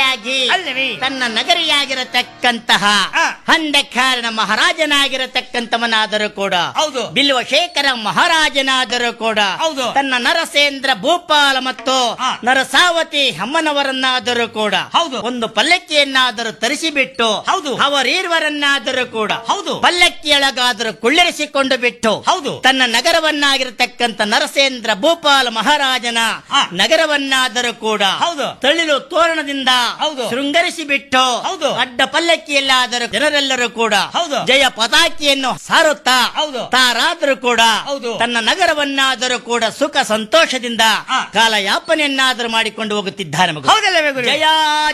ರೀತಿಯಾಗಿ ಅಲ್ಲವೇ? ತನ್ನ ನಗರಿಯಾಗಿರತಕ್ಕಂತಹ ಆ. ಹಂದಕಾರನ ಮಹಾರಾಜನಾಗಿರತಕ್ಕಂತವನಾದರೂ ಕೂಡ ಹೌದು. ಬಿಲ್ವಶೇಖರ ಮಹಾರಾಜನಾದರೂ ಕೂಡ ಹೌದು. ತನ್ನ ನರಸೇಂದ್ರ ಭೂಪಾಲ ಮತ್ತು ಆ. ನರಸಾವತಿ ಅಮ್ಮನವರನ್ನಾದರೂ ಕೂಡ ಹೌದು. ಒಂದು ಪಲ್ಲಕ್ಕಿಯನ್ನಾದರೂ ತರಿಸಿಬಿಟ್ಟು ಹೌದು. ಅವರೀರ್ವರನ್ನಾದರೂ ಕೂಡ ಹೌದು. ಪಲ್ಲಕ್ಕಿಯೊಳಗಾದರೂ ಕುಳ್ಳಿರಿಸಿಕೊಂಡು ಬಿಟ್ಟು ಹೌದು. ತನ್ನ ನಗರವನ್ನಾಗಿರತಕ್ಕಂತ ನರಸೇಂದ್ರ ಭೂಪಾಲ ಮಹಾರಾಜನ ಆ. ನಗರವನ್ನಾದರೂ ಕೂಡ ಹೌದು. ತಳಿಲು ತೋರಣದಿಂದ ಹೌದು. ಶೃಂಗರಿಸಿ ಬಿಟ್ಟು ಹೌದು. ಅಡ್ಡ ಪಲ್ಲಕ್ಕಿಯಲ್ಲಾದರೂ ಜನರೆಲ್ಲರೂ ಕೂಡ ಹೌದು. ಜಯ ಪತಾಕಿಯನ್ನು ಸಾರುತ್ತಾ ಹೌದು. ತಾರಾದರೂ ಕೂಡ ಹೌದು. ತನ್ನ ನಗರವನ್ನಾದರೂ ಕೂಡ ಸುಖ ಸಂತೋಷದಿಂದ ಆ. ಕಾಲಯಾಪನೆಯನ್ನಾದರೂ ಮಾಡಿಕೊಂಡು ಹೋಗುತ್ತಿದ್ದಾರೆ ಮಗು ಹೌದಲ್ಲವೇ ಗುರು ಜಯ